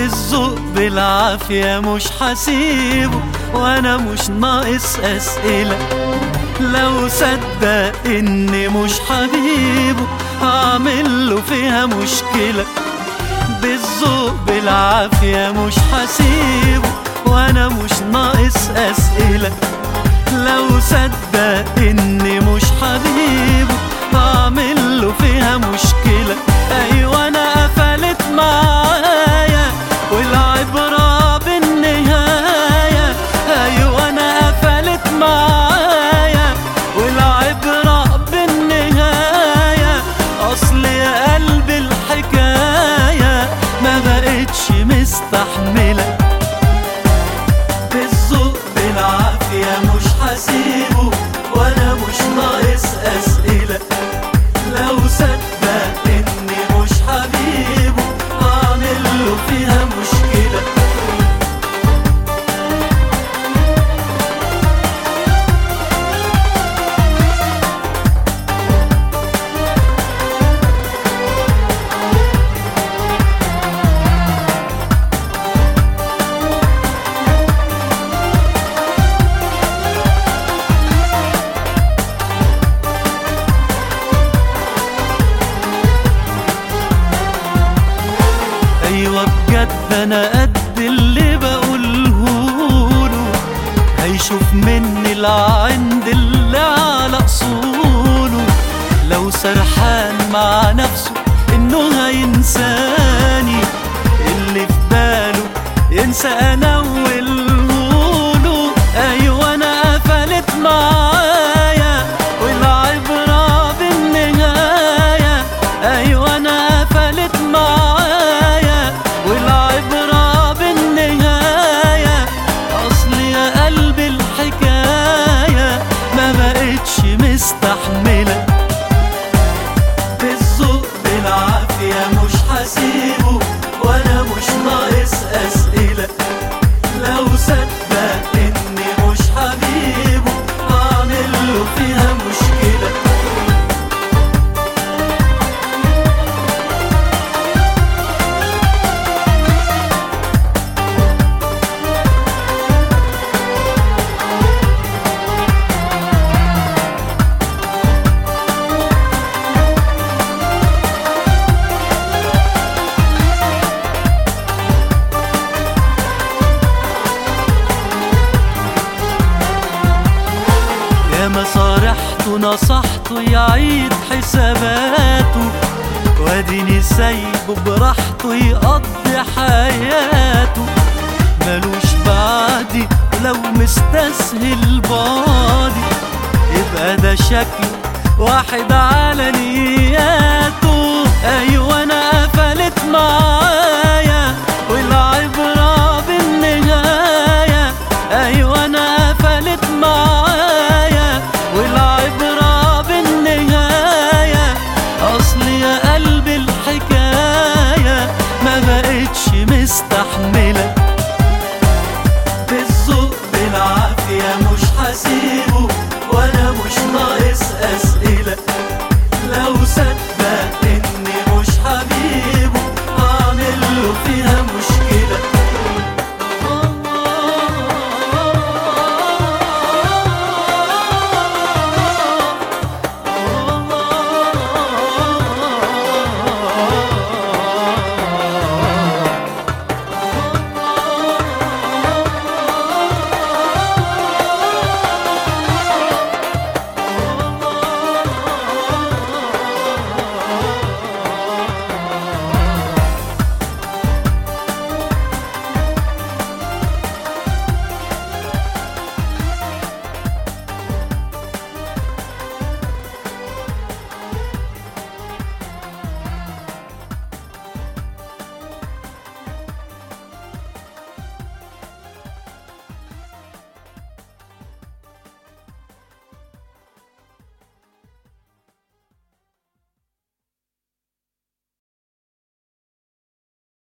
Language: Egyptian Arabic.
بالذوق بالعافية مش حسيبه وانا مش ناقص اسئلة لو صدق اني مش حبيبه هعمل له فيها مشكلة بالذوق بالعافية مش حسيبه وانا مش ناقص اسئلة لو صدق اني مش حبيبه هعمل له فيها مشكلة ايوه انا قفلت معايا والعبرة بالنهاية ايوه انا قفلت معايا والعبرة بالنهاية اصل يا قلبي الحكاية ما بقتش مستحملة بالذوق بالعافية مش حسيبه وانا مش ناقص اسئلة لو صدق اني مش حبيبه هعمل له فيها مشكلة ايوه بجد انا قد اللي بقولهوله هيشوف مني العند اللي على اصوله لو سرحان مع نفسه انه هينساني اللي في باله ينسى انا والهوله ايوه انا قفلت معايا والعبرة بالنهاية ايوه انا قفلت معايا والعبرة بالنهاية اصل يا قلبي الحكاية ما بقتش مستحملة بالذوق بالعافية مش حسيبه وانا مش ناقص اسئلة لو صدق اني مش حبيبه هعمل له فيها مشكلة يا ما صارحته نصحته يعيد حساباته واديني سايبه براحته يقضي حياته ملوش بعدي ولو مستسهل باضي يبقى ده شكله واحد على نياته ايوه انا قفلت معايا والعبرة بالنهاية ايوه انا قفلت معايا والعبرة بالنهاية اصل يا قلبي الحكاية ما بقتش مستحملة